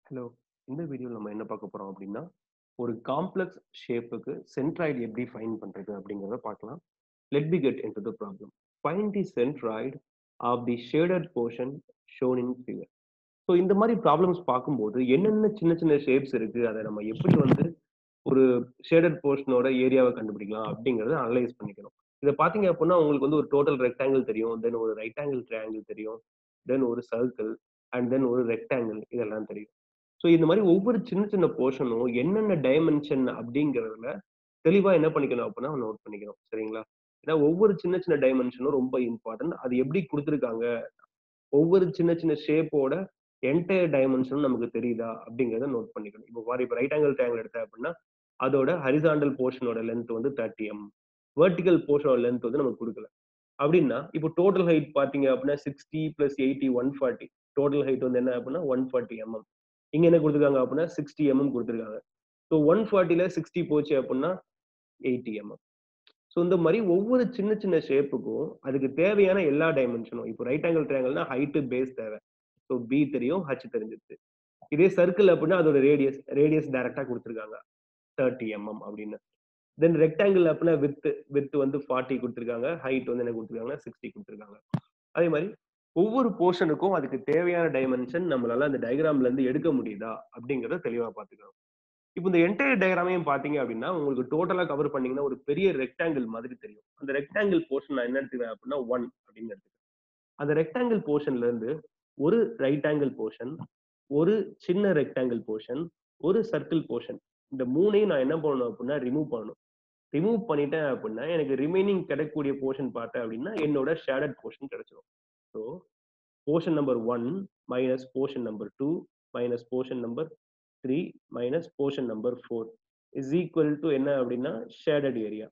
Hello இந்த வீடியோவில் நம்ம என்ன பார்க்க போறோம் அப்படின்னா ஒரு காம்ப்ளெக்ஸ் ஷேப்புக்கு சென்ட்ராய்டு எப்படி ஃபைன் பண்றது அப்படிங்கிறத பார்க்கலாம் let be get into the problem find the centroid of the shaded portion shown in figure so இந்த மாதிரி ப்ராப்ளம்ஸ் பார்க்கும்போது என்னென்ன சின்ன சின்ன ஷேப்ஸ் இருக்கு அதை நம்ம எப்படி வந்து ஒரு ஷேடட் போர்ஷனோட ஏரியாவை கண்டுபிடிக்கலாம் அப்படிங்கிறத அனலைஸ் பண்ணிக்கணும் இதை பார்த்தீங்க அப்படின்னா உங்களுக்கு வந்து ஒரு டோட்டல் ரெக்டாங்கிள் தெரியும் தென் ஒரு ரைட் ஆங்கிள் ட்ரையாங்கிள் தெரியும் தென் ஒரு சர்க்கிள் அண்ட் தென் ஒரு ரெக்டாங்கிள் இதெல்லாம் தெரியும் ஸோ இந்த மாதிரி ஒவ்வொரு சின்ன சின்ன போர்ஷனும் என்னென்ன டைமென்ஷன் அப்படிங்கிறதுல தெளிவா என்ன பண்ணிக்கணும் அப்படின்னா நோட் பண்ணிக்கணும் சரிங்களா ஏன்னா ஒவ்வொரு சின்ன சின்ன டைமென்ஷனும் ரொம்ப இம்பார்ட்டன்ட் அது எப்படி கொடுத்துருக்காங்க ஒவ்வொரு சின்ன சின்ன ஷேப்போட என்டையர் டைமென்ஷனும் நமக்கு தெரியுதா அப்படிங்கிறத நோட் பண்ணிக்கணும் இப்போ பாரு இப்போ ரைட் ஆங்கிள் ட்ரையாங்கிள் எடுத்த அப்படின்னா அதோட ஹரிசாண்டல் போர்ஷனோட லென்த் வந்து தேர்ட்டி எம் வெர்டிகல் போர்ஷனோட லென்த் வந்து நமக்கு கொடுக்கல அப்படின்னா இப்போ டோட்டல் ஹைட் பார்த்தீங்க அப்படின்னா sixty plus eighty one forty total height வந்து என்ன அப்படின்னா ஒன் ஃபார்ட்டி எம்எம் இங்க என்ன கொடுத்துருக்காங்க அப்படின்னா சிக்ஸ்டி எம்எம் கொடுத்துருக்காங்க ஸோ ஒன் ஃபார்ட்டில சிக்ஸ்டி போச்சு அப்படின்னா எயிட்டி எம்எம் ஸோ இந்த மாதிரி ஒவ்வொரு சின்ன சின்ன ஷேப்புக்கும் அதுக்கு தேவையான எல்லா டைமென்ஷனும் இப்போ ரைட் ஆங்கிள் ட்ரையாங்கிள்னா ஹைட்டு பேஸ் தேவை ஸோ பி தெரியும் ஹச் தெரிஞ்சிருச்சு இதே சர்க்கிள் அப்படின்னா அதோட ரேடியஸ் ரேடியஸ் டைரக்டா கொடுத்துருக்காங்க தேர்ட்டி எம்எம் அப்படின்னு தென் ரெக்டாங்கிள் அப்படின்னா வித் வித் வந்து ஃபார்ட்டி கொடுத்துருக்காங்க ஹைட் வந்து என்ன கொடுத்துருக்காங்கன்னா சிக்ஸ்டி கொடுத்துருக்காங்க அதே மாதிரி ஒவ்வொரு போர்ஷனுக்கும் அதுக்கு தேவையான டைமென்ஷன் நம்மளால அந்த டயக்ராம்ல இருந்து எடுக்க முடியுதா அப்படிங்கறத தெளிவா பாத்துக்கணும் இப்போ இந்த என்டையர் டயக்ராமையும் பாத்தீங்க அப்படின்னா உங்களுக்கு டோட்டலா கவர் பண்ணீங்கன்னா ஒரு பெரிய ரெக்டாங்கிள் மாதிரி தெரியும் அந்த ரெக்டாங்கிள் போர்ஷன் நான் என்ன எடுத்துக்கிறேன் அப்படின்னா ஒன் அப்படின்னு எடுத்துக்கிறேன் அந்த ரெக்டாங்கிள் போர்ஷன்ல இருந்து ஒரு ரைட் ஆங்கிள் போர்ஷன் ஒரு சின்ன ரெக்டாங்கிள் போர்ஷன் ஒரு சர்க்கிள் போர்ஷன் இந்த மூணையும் நான் என்ன பண்ணணும் அப்படின்னா ரிமூவ் பண்ணணும் ரிமூவ் பண்ணிட்டேன் அப்படின்னா எனக்கு ரிமைனிங் கிடைக்கக்கூடிய போர்ஷன் பார்த்தேன் அப்படின்னா என்னோட ஷேடட் போர்ஷன் கிடைச்சிடும் so portion number one minus portion number two minus portion number three minus portion number four is equal to என்ன அப்படின்னா ஷேடட் ஏரியா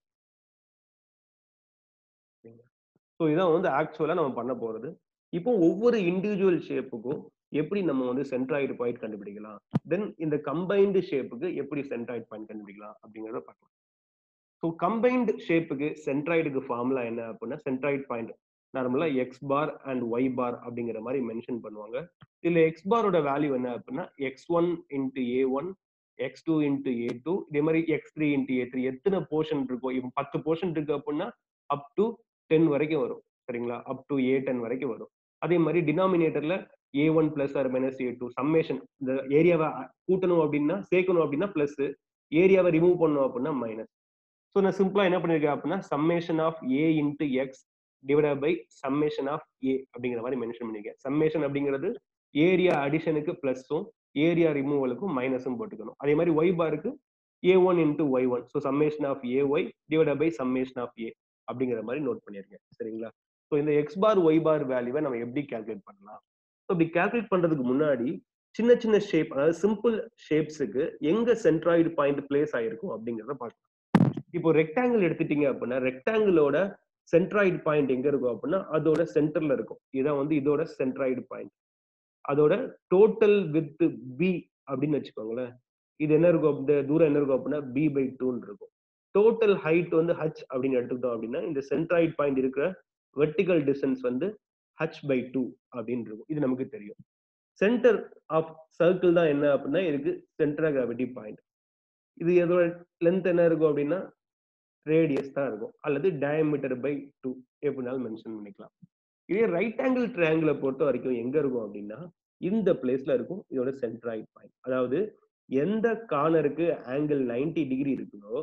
ஸோ இதான் வந்து ஆக்சுவலாக நம்ம பண்ண போகிறது இப்போ ஒவ்வொரு இண்டிவிஜுவல் ஷேப்புக்கும் எப்படி நம்ம வந்து சென்ட்ராய்டு பாயிண்ட் கண்டுபிடிக்கலாம் தென் இந்த கம்பைன்டு ஷேப்புக்கு எப்படி சென்ட்ராய்டு பாயிண்ட் கண்டுபிடிக்கலாம் அப்படிங்கிறத பார்க்கலாம் ஸோ கம்பைன்டு ஷேப்புக்கு சென்ட்ராய்டுக்கு ஃபார்முலா என்ன அப்படின்னா சென்ட்ராய்டு பாயிண்ட் நார்மலா X bar and Y bar அப்படிங்கிற மாதிரி மென்ஷன் பண்ணுவாங்க இதுல எக்ஸ் பாரோட வேல்யூ என்ன அப்படின்னா X one into A one X two into A two இதே மாதிரி X three into A three எத்தனை போர்ஷன் இருக்கும் இப்போ பத்து போர்ஷன் இருக்கு அப்படின்னா அப் டு டென் வரைக்கும் வரும் சரிங்களா அப் டு ஏ டென் வரைக்கும் வரும் அதே மாதிரி டினாமினேட்டர்ல A one plus or minus A two summation இந்த ஏரியாவை கூட்டணும் அப்படின்னா சேர்க்கணும் அப்படின்னா பிளஸ் ஏரியாவை ரிமூவ் பண்ணணும் அப்படின்னா மைனஸ் ஸோ நான் சிம்பிளா என்ன பண்ணிருக்கேன் அப்படின்னா summation of A into X divide by summation of A அப்படிங்கிற மாதிரி மென்ஷன் பண்ணிருக்கேன் சம்மேஷன் அப்படிங்கிறது ஏரியா அடிஷனுக்கு பிளஸும் ஏரியா ரிமூவலுக்கும் மைனஸும் போட்டுக்கணும் அதே மாதிரி ஒய் பாருக்கு A one into Y one so summation of A Y divide by summation of A அப்படிங்கிற மாதிரி நோட் பண்ணியிருக்கேன் சரிங்களா ஸோ இந்த எக்ஸ் பார் ஒய் பார் வேல்யூவை நம்ம எப்படி கால்குலேட் பண்ணலாம் ஸோ இப்படி கால்குலேட் பண்றதுக்கு முன்னாடி சின்ன சின்ன ஷேப் அதாவது சிம்பிள் ஷேப்ஸுக்கு எங்க சென்ட்ராய்டு பாயிண்ட் பிளேஸ் ஆயிருக்கும் அப்படிங்கிறத பார்க்கலாம் இப்போ ரெக்டாங்கிள் எடுத்துட்டீங்க அப்படின்னா ரெக்டாங்கிளோட சென்ட்ராய்டு பாயிண்ட் எங்க இருக்கும் அப்படின்னா அதோட சென்டர்ல இருக்கும் இதான் வந்து இதோட சென்ட்ராய்டு பாயிண்ட் அதோட டோட்டல் வித் பி அப்படின்னு வச்சுக்கோங்களேன் இது என்ன இருக்கும் இந்த தூரம் என்ன இருக்கும் அப்படின்னா பி பை டூன்னு இருக்கும் டோட்டல் ஹைட் வந்து ஹச் அப்படின்னு எடுத்துக்கிட்டோம் அப்படின்னா இந்த சென்ட்ராய்டு பாயிண்ட் இருக்கிற வெர்டிகல் டிஸ்டன்ஸ் வந்து ஹச் பை டூ அப்படின்னு இருக்கும் இது நமக்கு தெரியும் சென்டர் ஆஃப் சர்க்கிள் தான் என்ன அப்படின்னா இதுக்கு சென்டர் கிராவிட்டி பாயிண்ட் இது எதோட லென்த் என்ன இருக்கும் அப்படின்னா ரேடியஸ் தான் இருக்கும் அல்லது டயமீட்டர் பை டூ எப்படினாலும் மென்ஷன் பண்ணிக்கலாம் இதே ரைட் ஆங்கிள் ட்ரையாங்கிளை பொறுத்த வரைக்கும் எங்க இருக்கும் அப்படின்னா இந்த பிளேஸ்ல இருக்கும் இதோட சென்ட்ராய்ட் பாயிண்ட் அதாவது எந்த கார்னருக்கு ஆங்கிள் நைன்டி டிகிரி இருக்குதோ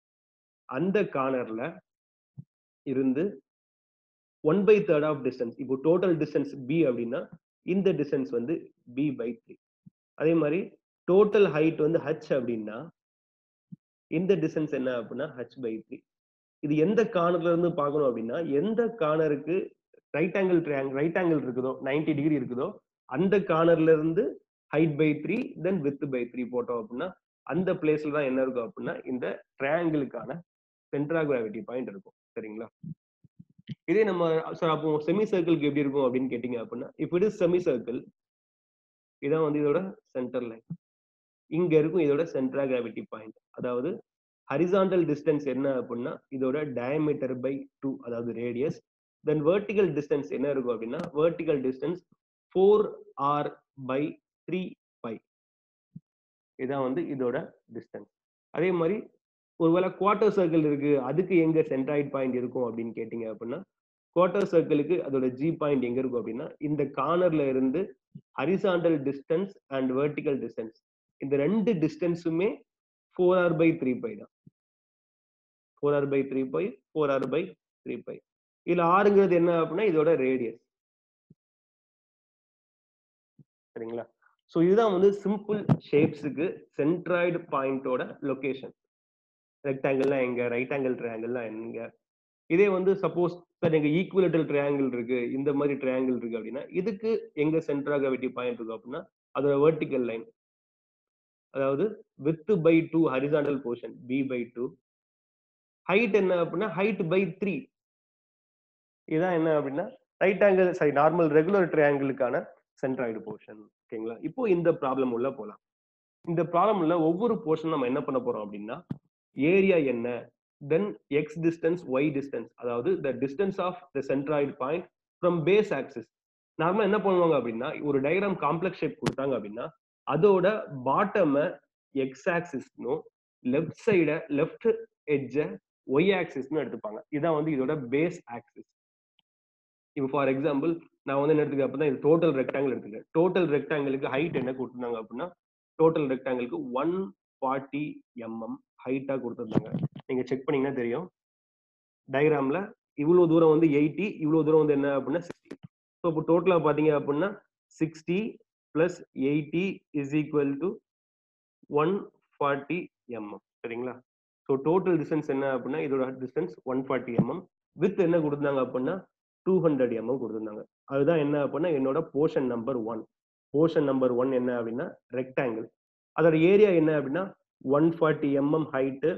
அந்த கார்னர்ல இருந்து one by third of distance இப்போ டோட்டல் டிஸ்டன்ஸ் பி அப்படின்னா இந்த டிஸ்டன்ஸ் வந்து பி பை த்ரீ அதே மாதிரி டோட்டல் ஹைட் வந்து ஹச் அப்படின்னா இந்த டிஸ்டன்ஸ் என்ன அப்படின்னா ஹச் பை த்ரீ இது எந்த கார்னர்ல இருந்து பார்க்கணும் அப்படின்னா எந்த கார்னருக்கு right angle triangle right angle இருக்குதோ நைன்டி டிகிரி இருக்குதோ அந்த கார்னர்ல இருந்து height by three then width by three போட்டோம் அப்படின்னா அந்த பிளேஸ்ல தான் என்ன இருக்கும் அப்படின்னா இந்த ட்ரையாங்கிளுக்கான சென்ட்ரா கிராவிட்டி பாயிண்ட் இருக்கும் சரிங்களா இதே நம்ம சார் அப்போ செமி சர்க்கிள்க்கு எப்படி இருக்கும் அப்படின்னு கேட்டீங்க அப்படின்னா இப்போ இது செமி சர்க்கிள் இதான் வந்து இதோட சென்டர் லைன் இங்க இருக்கும் இதோட சென்ட்ரா கிராவிட்டி பாயிண்ட் அதாவது ஹரிசாண்டல் டிஸ்டன்ஸ் என்ன அப்படின்னா இதோட டயமீட்டர் பை டூ அதாவது ரேடியஸ் தென் வெர்டிகல் டிஸ்டன்ஸ் என்ன இருக்கும் அப்படின்னா vertical distance four R by three pi இதான் வந்து இதோட டிஸ்டன்ஸ் அதே மாதிரி ஒருவேளை குவார்டர் சர்க்கிள் இருக்கு அதுக்கு எங்க சென்ட்ராய்ட் பாயிண்ட் இருக்கும் அப்படின்னு கேட்டீங்க அப்படின்னா குவார்டர் சர்க்கிளுக்கு அதோட ஜி பாயிண்ட் எங்க இருக்கும் அப்படின்னா இந்த கார்னர்ல இருந்து horizontal distance and vertical distance இந்த ரெண்டு டிஸ்டன்ஸுமே four R by three pi தான் four R by three pi four R by three pi இதுல ஆறுங்கிறது என்ன அப்படின்னா இதோட ரேடியஸ் சரிங்களா ஸோ இதுதான் வந்து சிம்பிள் ஷேப்ஸுக்கு சென்ட்ராய்டு பாயிண்டோட லொகேஷன் ரெக்டாங்கிள்னா எங்க ரைட் ஆங்கிள் ட்ரையாங்கிள்னா எங்க இதே வந்து சப்போஸ் சார் எங்க ஈக்குவலேட்டல் ட்ரையாங்கிள் இருக்கு இந்த மாதிரி ட்ரையாங்கிள் இருக்கு அப்படின்னா இதுக்கு எங்க சென்ட்ரா கிராவிட்டி பாயிண்ட் இருக்கு அப்படின்னா அதோட வெர்டிக்கல் லைன் அதாவது width by two horizontal portion B by two height என்ன அப்படின்னா ஹைட் பை த்ரீ இதான் என்ன அப்படின்னா right angle sorry normal regular ட்ரையாங்கிளுக்கான சென்ட்ராய்டு போர்ஷன் ஓகேங்களா இப்போ இந்த ப்ராப்ளம் உள்ள போலாம் இந்த ப்ராப்ளம் உள்ள ஒவ்வொரு போர்ஷன் நம்ம என்ன பண்ண போறோம் அப்படின்னா ஏரியா என்ன then X distance Y distance அதாவது the distance of the centroid point from base axis நார்மலா என்ன பண்ணுவாங்க அப்படின்னா ஒரு டயக்ராம் காம்ப்ளெக்ஸ் ஷேப் கொடுத்தாங்க அப்படின்னா அதோட பாட்டம் எக்ஸ் ஆக்சிஸ்னும் லெஃப்ட் சைட லெஃப்ட் எட்ஜ ஒய் ஆக்சிஸ்னு எடுத்துப்பாங்க இதான் வந்து இதோட பேஸ் ஆக்சிஸ் இப்போ ஃபார் எக்ஸாம்பிள் நான் வந்து என்ன எடுத்துக்க அப்படின்னா இது டோட்டல் ரெக்டாங்கிள் எடுத்துக்கேன் டோட்டல் ரெக்டாங்கிளுக்கு ஹைட் என்ன கொடுத்துருந்தாங்க அப்படின்னா டோட்டல் ரெக்டாங்கிளுக்கு ஒன் ஃபார்ட்டி எம்எம் ஹைட்டா கொடுத்துருந்தாங்க நீங்க செக் பண்ணீங்கன்னா தெரியும் டயக்ராம்ல இவ்வளவு தூரம் வந்து எயிட்டி இவ்வளவு தூரம் வந்து என்ன அப்படின்னா சிக்ஸ்டி ஸோ இப்போ டோட்டலா பாத்தீங்க அப்படின்னா sixty plus eighty is equal to one forty mm சரிங்களா ஸோ டோட்டல் டிஸ்டன்ஸ் என்ன அப்படின்னா இதோட distance one forty mm width என்ன கொடுத்தாங்க அப்படின்னா டூ ஹண்ட்ரட் எம்எம் கொடுத்துருந்தாங்க அதுதான் என்ன அப்படின்னா என்னோட portion number one portion number one என்ன அப்படின்னா ரெக்டாங்கிள் அதோட ஏரியா என்ன அப்படின்னா one forty mm height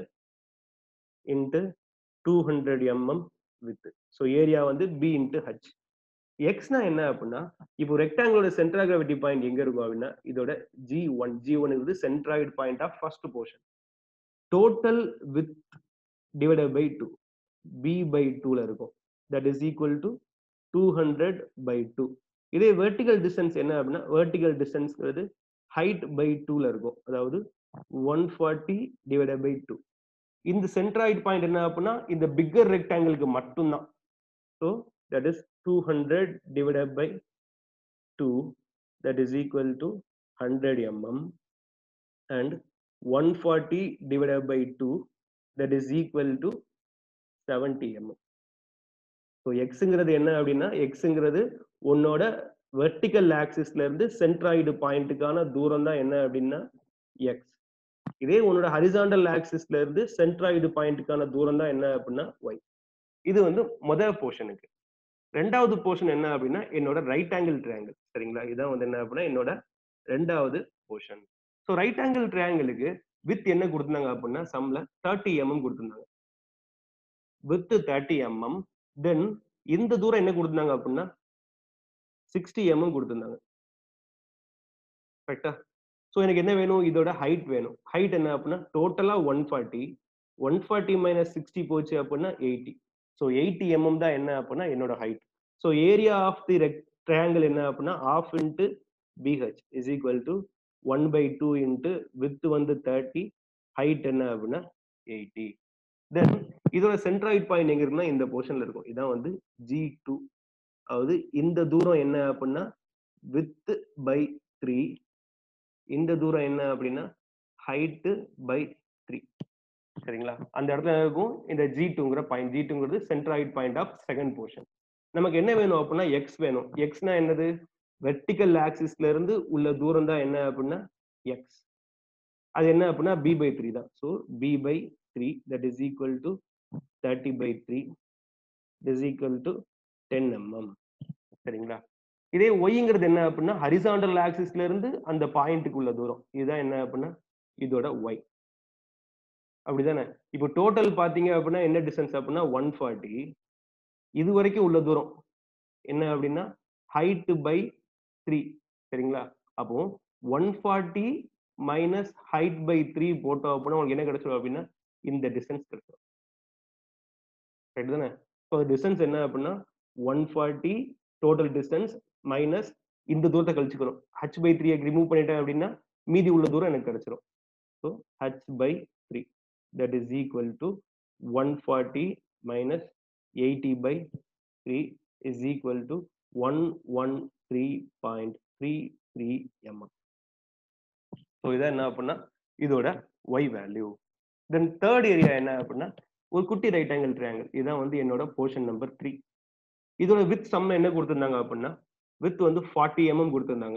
into two hundred mm width so area வந்து பி இன்ட்டு ஹச் எக்ஸ்னா என்ன அப்படின்னா இப்போ ரெக்டாங்கிளோட சென்ட்ரா கிராவிட்டி பாயிண்ட் எங்க இருக்கும் அப்படின்னா இதோட ஜி ஒன் ஜி ஒன் இருக்குது centroid point of first portion total width divided by two B by டூல இருக்கும் that is equal to two hundred by two இதே வெர்டிகல் டிஸ்டன்ஸ் என்ன அப்படின்னா வெர்டிகல் டிஸ்டன்ஸ்ங்கிறது ஹைட் பை டூல இருக்கும் அதாவது one forty divided by two இந்த சென்ட்ராய்டு பாயிண்ட் என்ன அப்படின்னா இந்த பிக்கர் ரெக்டாங்கிளுக்கு மட்டும்தான் so that is two hundred divided by two that is equal to hundred MM and one forty divided by two that is equal to seventy mm so எக்ஸுங்கிறது என்ன அப்படின்னா எக்ஸுங்கிறது உன்னோட வெர்டிக்கல் ஆக்சிஸ்ல இருந்து சென்ட்ராய்டு பாயிண்ட்டுக்கான தூரம் தான் என்ன அப்படின்னா எக்ஸ் இதே உன்னோட ஹரிசாண்டல் ஆக்சிஸ்ல இருந்து சென்ட்ராய்டு பாயிண்ட்டுக்கான தூரம் தான் என்ன அப்படின்னா ஒய் இது வந்து முதல் போர்ஷனுக்கு ரெண்டாவது போர்ஷன் என்ன அப்படின்னா என்னோட ரைட் ஆங்கிள் ட்ரையாங்கிள் சரிங்களா இதான் வந்து என்ன அப்படின்னா என்னோட ரெண்டாவது போர்ஷன் ஸோ ரைட் ஆங்கிள் ட்ரையாங்கிளுக்கு வித் என்ன கொடுத்துருந்தாங்க அப்படின்னா சம்ல தேர்ட்டி எம்எம் கொடுத்துருந்தாங்க வித் தேர்ட்டி எம்எம் தென் இந்த தூரம் என்ன கொடுத்துருந்தாங்க அப்படின்னா சிக்ஸ்டி எம்எம் கொடுத்துருந்தாங்க கரெக்டா ஸோ எனக்கு என்ன வேணும் இதோட ஹைட் வேணும் ஹைட் என்ன அப்படின்னா டோட்டலா one forty one forty minus sixty போச்சு அப்படின்னா எயிட்டி ஸோ எயிட்டி எம்எம் தான் என்ன அப்படின்னா என்னோட height so area of the rec triangle என்ன அப்படின்னா half into BH is equal to one by two into width வந்து தேர்ட்டி ஹைட் என்ன அப்படின்னா எயிட்டி தென் இதோட சென்ட்ராய்ட் பாயிண்ட் எங்க இருக்குன்னா இந்த போர்ஷன்ல இருக்கும் இதான் வந்து ஜி டூ அதாவது இந்த தூரம் என்ன அப்படின்னா வித் பை த்ரீ இந்த தூரம் என்ன அப்படின்னா ஹைட்டு பை த்ரீ சரிங்களா அந்த இடத்துல இருக்கும் இந்த ஜி டூங்கிற பாயிண்ட் ஜி டூங்கிறது centroid point of second portion நமக்கு என்ன வேணும் அப்படின்னா எக்ஸ் வேணும் எக்ஸ்னா என்னது வெர்டிக்கல் ஆக்சிஸ்ல இருந்து உள்ள தூரம் தான் என்ன அப்படின்னா எக்ஸ் அது என்ன அப்படின்னா பி பை த்ரீ தான் so B by three that is equal to thirty by three is equal to ten mm சரிங்களா இதே ஒய்ங்கிறது என்ன அப்படின்னா ஹரிசாண்டல் ஆக்சிஸ்ல இருந்து அந்த பாயிண்ட்டுக்கு உள்ள தூரம் இதுதான் என்ன அப்படின்னா இதோட ஒய் அப்படிதானே இப்போ டோட்டல் பாத்தீங்க அப்படின்னா என்ன டிஸ்டன்ஸ் அப்படின்னா ஒன் ஃபார்ட்டி இது வரைக்கும் உள்ள தூரம் என்ன அப்படின்னா ஹைட் பை த்ரீ சரிங்களா அப்போ one forty minus height by three போட்டோம் அப்படின்னா உங்களுக்கு என்ன கிடைச்சிடும் அப்படின்னா இந்த டிஸ்டன்ஸ் கிடைச்சிடும் ரைட் தானே ஸோ டிஸ்டன்ஸ் என்ன அப்படின்னா one forty total distance minus இந்த தூரத்தை கழிச்சுக்கணும் ஹச் பை த்ரீ ரிமூவ் பண்ணிட்டேன் அப்படின்னா மீதி உள்ள தூரம் எனக்கு கிடைச்சிரும் so H by three that is equal to one forty minus eighty by three is equal to one one three point three three mm so இதான் என்ன அப்படின்னா இதோட Y value then third area என்ன அப்படின்னா ஒரு குட்டி ரைட் ஆங்கிள் ட்ரையாங்கிள் இதான் வந்து என்னோட போர்ஷன் நம்பர் த்ரீ இதோட வித் சம்ல என்ன கொடுத்துருந்தாங்க அப்படின்னா வித் வந்து ஃபார்ட்டி எம்எம் கொடுத்துருந்தாங்க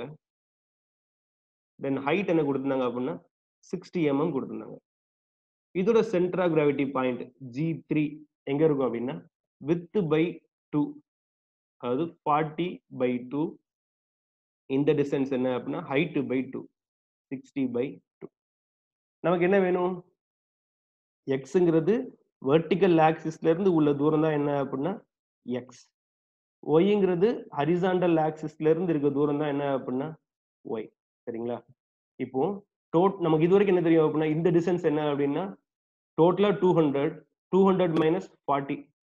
தென் ஹைட் என்ன கொடுத்துருந்தாங்க அப்படின்னா சிக்ஸ்டி எம்எம் கொடுத்துருந்தாங்க இதோட centre of gravity point G three எங்க இருக்கும் அப்படின்னா வித் பை டூ அதாவது ஃபார்ட்டி பை டூ இந்த டிஸ்டன்ஸ் என்ன அப்படின்னா height by two sixty by two நமக்கு என்ன வேணும் எக்ஸுங்கிறது வெர்டிக்கல் ஆக்சிஸ்ல இருந்து உள்ள தூரம் தான் என்ன அப்படின்னா எக்ஸ் ஒய்ங்கிறது ஹரிசாண்டல் ஆக்சிஸ்ல இருந்து இருக்க தூரம் தான் என்ன அப்படின்னா ஒய் சரிங்களா இப்போ டோட் நமக்கு இது வரைக்கும் என்ன தெரியும் அப்படின்னா இந்த டிஸ்டன்ஸ் என்ன அப்படின்னா டோட்டலா two hundred two hundred minus forty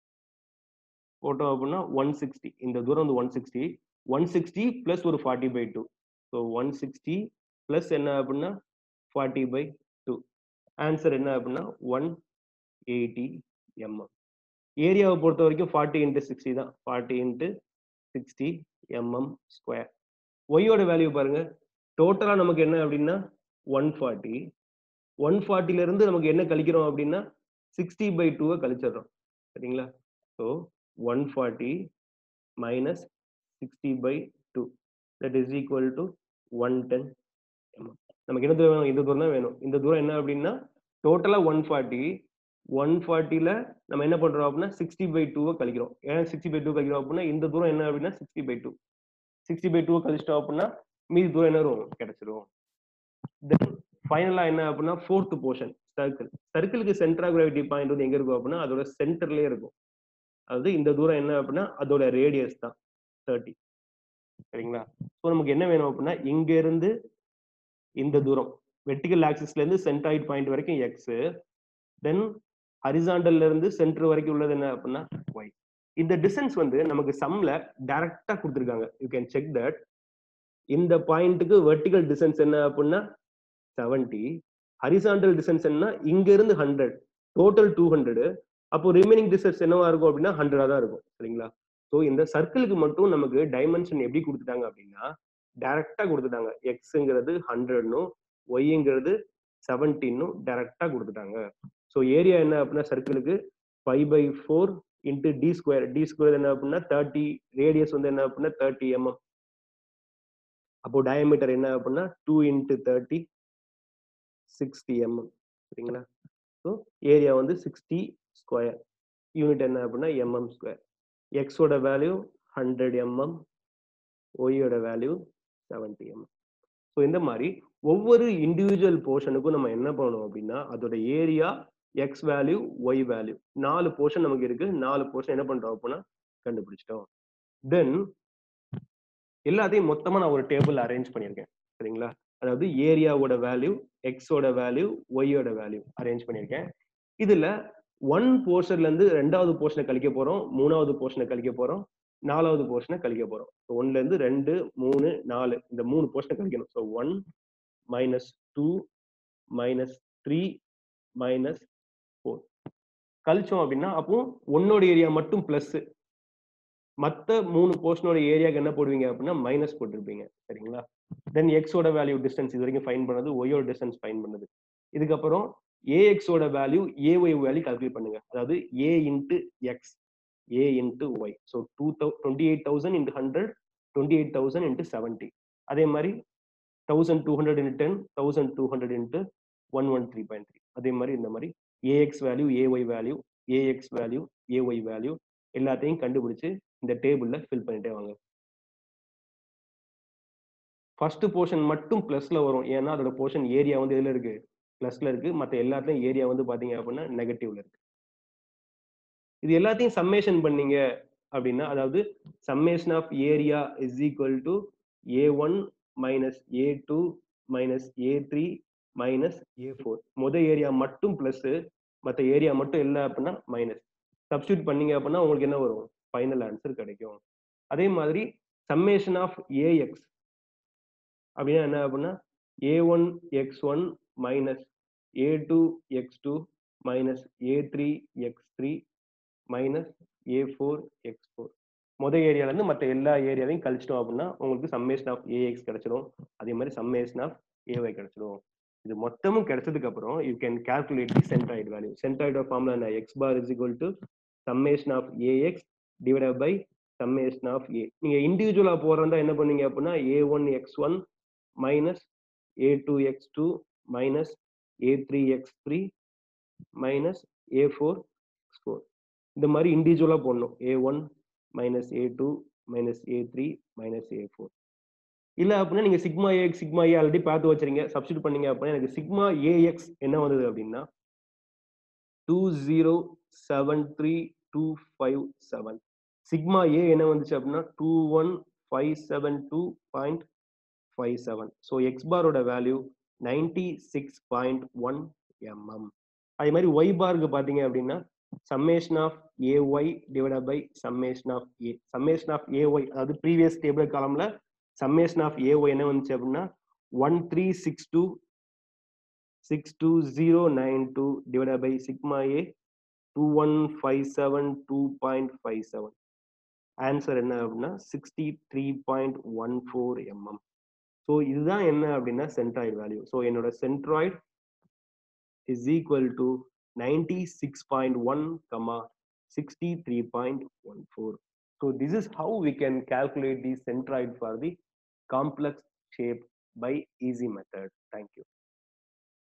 போட்டோம் அப்படின்னா ஒன் சிக்ஸ்டி இந்த தூரம் வந்து one sixty one sixty plus ஒரு forty by two so one sixty plus என்ன அப்படின்னா ஃபார்ட்டி பை டூ ஆன்சர் என்ன அப்படின்னா ஒன் எயிட்டி எம்எம் ஏரியாவை பொறுத்த வரைக்கும் ஃபார்ட்டி இன்ட்டு சிக்ஸ்டி தான் forty into sixty mm square ஒய்யோட வேல்யூ பாருங்க டோட்டலாக நமக்கு என்ன அப்படின்னா ஒன் ஃபார்ட்டி ஒன் ஃபார்ட்டிலேருந்து நமக்கு என்ன கழிக்கிறோம் அப்படின்னா சிக்ஸ்டி பை டூவை கழிச்சிடுறோம் சரிங்களா so one forty minus sixty by two that is equal to one ten mm நமக்கு என்ன தூரம் வேணும் இந்த தூரம் தான் வேணும் இந்த தூரம் என்ன அப்படின்னா டோட்டலாக ஒன் ஃபார்ட்டி ஒன் ஃபார்ட்டியில் நம்ம என்ன பண்ணுறோம் அப்படின்னா சிக்ஸ்டி பை டூவை கழிக்கிறோம் ஏன் சிக்ஸ்டி பை டூ கழிக்கிறோம் அப்படின்னா இந்த தூரம் என்ன அப்படின்னா sixty by two sixty by டூவை கழிச்சிட்டோம் அப்படின்னா மீதி தூரம் என்ன வரும் கிடைச்சிரும் தென் ஃபைனலாக என்ன அப்படின்னா ஃபோர்த் போர்ஷன் சர்க்கிள் சர்க்கிளுக்கு சென்டர் ஆஃப் கிராவிட்டி பாயிண்ட் வந்து எங்கே இருக்கும் அப்படின்னா அதோட சென்டர்லேயே இருக்கும் அதாவது இந்த தூரம் என்ன அப்படின்னா அதோட ரேடியஸ் தான் தேர்ட்டி சரிங்களா ஸோ நமக்கு என்ன வேணும் அப்படின்னா இங்க இருந்து இந்த தூரம் வெர்டிகல் ஆக்சிஸ்ல இருந்து சென்டாய்ட் பாயிண்ட் வரைக்கும் எக்ஸ் தென் ஹரிசாண்டல்ல இருந்து சென்டர் வரைக்கும் உள்ளது என்ன அப்படின்னா ஒய் இந்த டிஸ்டன்ஸ் வந்து நமக்கு சம்ல டைரக்டா கொடுத்துருக்காங்க யூ கேன் செக் தட் இந்த பாயிண்ட்டுக்கு வெர்டிகல் டிஸ்டன்ஸ் என்ன அப்படின்னா செவன்டி ஹரிசாண்டல் டிஸ்டன்ஸ் என்ன இங்க இருந்து ஹண்ட்ரட் டோட்டல் டூ ஹண்ட்ரட் அப்போ ரிமைனிங் டிஸ்டன்ஸ் என்னவா இருக்கும் அப்படின்னா ஹண்ட்ரடா தான் இருக்கும் சரிங்களா ஸோ இந்த சர்க்கிளுக்கு மட்டும் நமக்கு டைமென்ஷன் எப்படி கொடுத்துட்டாங்க அப்படின்னா டைரக்டா கொடுத்துட்டாங்க எக்ஸுங்கிறது ஹண்ட்ரட்னும் ஒய்ங்கிறது செவன்டீன்னும் டைரக்டா கொடுத்துட்டாங்க ஸோ ஏரியா என்ன அப்படின்னா சர்க்கிளுக்கு pi by four into D square D square என்ன அப்படின்னா தேர்ட்டி ரேடியஸ் வந்து என்ன அப்படின்னா தேர்ட்டி எம்எம் அப்போ டயமீட்டர் என்ன அப்படின்னா two into thirty sixty mm சரிங்களா ஸோ ஏரியா வந்து சிக்ஸ்டி ஸ்கொயர் யூனிட் என்ன அப்படின்னா எம்எம் ஸ்கொயர் எக்ஸோட வேல்யூ ஹண்ட்ரட் எம்எம் ஒய்யோட வேல்யூ செவன்டி எம்எம் ஸோ இந்த மாதிரி ஒவ்வொரு இண்டிவிஜுவல் போர்ஷனுக்கும் நம்ம என்ன பண்ணணும் அப்படின்னா அதோட area X value Y value நாலு போர்ஷன் நமக்கு இருக்கு நாலு போர்ஷன் என்ன பண்றோம் அப்படின்னா கண்டுபிடிச்சிட்டோம் தென் எல்லாத்தையும் மொத்தமா நான் ஒரு டேபிள் அரேஞ்ச் பண்ணியிருக்கேன் சரிங்களா அதாவது ஏரியாவோட வேல்யூ எக்ஸோட வேல்யூ ஒய்யோட வேல்யூ அரேஞ்ச் பண்ணியிருக்கேன் இதுல ஒன் போர்ஷன்ல இருந்து ரெண்டாவது போர்ஷனை கழிக்க போறோம் மூணாவது போர்ஷனை கழிக்க போறோம் நாலாவது போர்ஷனை கழிக்க போறோம் ஒன்ல இருந்து ரெண்டு மூணு நாலு இந்த மூணு போர்ஷனை கழிக்கணும் so one minus two minus three minus four கழிச்சோம் அப்படின்னா அப்போ ஒன்னோட ஏரியா மட்டும் பிளஸ் மற்ற மூணு போர்ஷனோட ஏரியாக்கு என்ன போடுவீங்க அப்படின்னா மைனஸ் போட்டிருப்பீங்க சரிங்களா தென் எக்ஸோட வேல்யூ டிஸ்டன்ஸ் இது வரைக்கும் ஃபைன் பண்ணது ஒய்யோட டிஸ்டன்ஸ் ஃபைன் பண்ணது இதுக்கப்புறம் ஏஎக்ஸோட வேல்யூ ஏஒய் வேல்யூ கால்குலேட் பண்ணுங்க அதாவது A into X A into Y so two thou twenty eight thousand into hundred twenty eight thousand into seventy அதே மாதிரி thousand two hundred into ten thousand two hundred into one one three point three அதே மாதிரி இந்த மாதிரி A X value A Y value A X value A Y value எல்லாத்தையும் கண்டுபிடிச்சு இந்த டேபிள்ல ஃபில் பண்ணிட்டே வாங்க ஃபர்ஸ்ட் போர்ஷன் மட்டும் பிளஸ்ல வரும் ஏன்னா அதோட போர்ஷன் ஏரியா வந்து எதுல இருக்கு பிளஸ்ல இருக்கு மற்ற எல்லாத்துலயும் ஏரியா வந்து பாத்தீங்க அப்படின்னா நெகட்டிவ்ல இருக்கு இது எல்லாத்தையும் சம்மேஷன் பண்ணீங்க அப்படின்னா அதாவது summation of area is equal to A one minus A two minus A three minus A four முத ஏரியா மட்டும் பிளஸ் மற்ற ஏரியா மட்டும் இல்லை அப்படின்னா மைனஸ் சப்ஸ்டியூட் பண்ணீங்க அப்படின்னா உங்களுக்கு என்ன வரும் ஃபைனல் ஆன்சர் கிடைக்கும் அதே மாதிரி சம்மேஷன் ஆஃப் ஏஎக்ஸ் அப்படின்னா என்ன அப்படின்னா A one X one minus A two X two minus A three X three minus A four X four மொதல் ஏரியாலேருந்து மற்ற எல்லா ஏரியாவையும் கழிச்சிட்டோம் அப்படின்னா உங்களுக்கு சம்மேஷன் ஆஃப் ஏஎக்ஸ் கிடைச்சிடும் அதே மாதிரி சம்மேஷன் ஆஃப் ஏஒய் கிடைச்சிடும் இது மொத்தமும் கிடைச்சதுக்கு அப்புறம் you can calculate the centroid value centroid formula என்ன X bar is equal to summation of A X divided by summation of A நீங்க இண்டிவிஜுவலா போறதா என்ன பண்ணீங்க அப்படின்னா A one X one minus A two X two minus A three X three minus A four X four இந்த மாதிரி இண்டிவிஜுவலா போடணும் A one minus A two minus A three minus A four இல்ல அப்படின்னா நீங்க sigma A sigma A already பார்த்து வச்சிருங்க substitute பண்ணீங்க அப்படின்னா எனக்கு சிக்மா ஏஎக்ஸ் என்ன வந்தது அப்படின்னா two zero seven three two five seven sigma A என்ன வந்துச்சு அப்படின்னா two one five seven two point five seven so X பாரோட வேல்யூ ninety six point one mm அதே மாதிரி ஒய் பாருக்கு பார்த்தீங்க அப்படின்னா summation of A Y divide by summation of A summation of A Y அதாவது ப்ரீவியஸ் டேபிள் காலம்ல சம்மேஷன் ஆஃப் ஏஒய் என்ன வந்துச்சு அப்படின்னா one three six two six two zero nine two divide by sigma A two one five seven two point five seven answer என்ன அப்படின்னா sixty three point one four mm so இதுதான் என்ன அப்படின்னா centroid value so என்னோட centroid is equal to ninety six point one comma sixty three point one four so this is how we can calculate the centroid for the complex shape by easy method. Thank you.